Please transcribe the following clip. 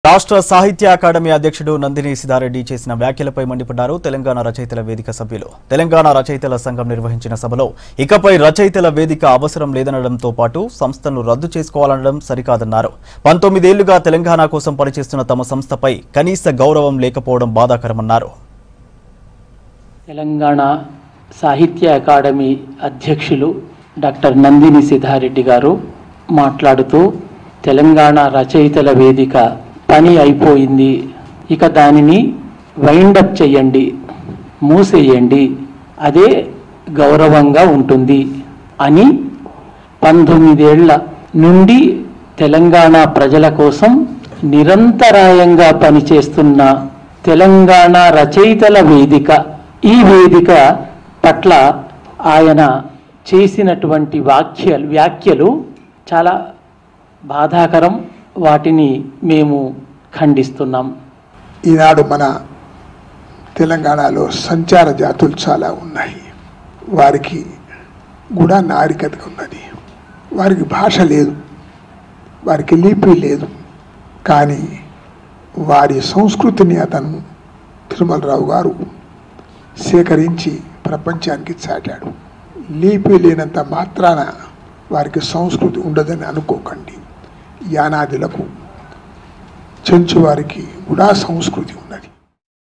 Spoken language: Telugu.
రాష్ట్ర సాహిత్య అకాడమీ అధ్యక్షుడు నందిని సిద్ధారెడ్డి చేసిన వ్యాఖ్యలపై మండిపడ్డారు తెలంగాణ రచయితల వేదిక సభ్యులు తెలంగాణ రచయితల సంఘం నిర్వహించిన సభలో ఇకపై రచయితల వేదిక అవసరం లేదనడంతో పాటు సంస్థను రద్దు చేసుకోవాలనడం సరికాదన్నారు పంతొమ్మిదేళ్లుగా తెలంగాణ కోసం పనిచేస్తున్న తమ సంస్థపై కనీస గౌరవం లేకపోవడం బాధాకరమన్నారు తెలంగాణ సాహిత్య అకాడమీ అధ్యక్షులు డాక్టర్ నందిని సిద్ధారెడ్డి గారు మాట్లాడుతూ తెలంగాణ రచయితల వేదిక పని అయిపోయింది ఇక దానిని వైండప్ చేయండి మూసేయండి అదే గౌరవంగా ఉంటుంది అని పంతొమ్మిదేళ్ల నుండి తెలంగాణ ప్రజల కోసం నిరంతరాయంగా పనిచేస్తున్న తెలంగాణ రచయితల వేదిక ఈ వేదిక పట్ల ఆయన చేసినటువంటి వాక్యలు వ్యాఖ్యలు చాలా బాధాకరం వాటిని మేము ఖండిస్తున్నాం ఈనాడు మన తెలంగాణలో సంచార జాతులు చాలా ఉన్నాయి వారికి కూడా నాగరికత ఉన్నది వారికి భాష లేదు వారికి లిపి లేదు కానీ వారి సంస్కృతిని అతను తిరుమలరావు గారు సేకరించి ప్రపంచానికి చాటాడు లిపి లేనంత మాత్రాన వారికి సంస్కృతి ఉండదని అనుకోకండి యానాదులకు చెంచు వారికి కూడా సంస్కృతి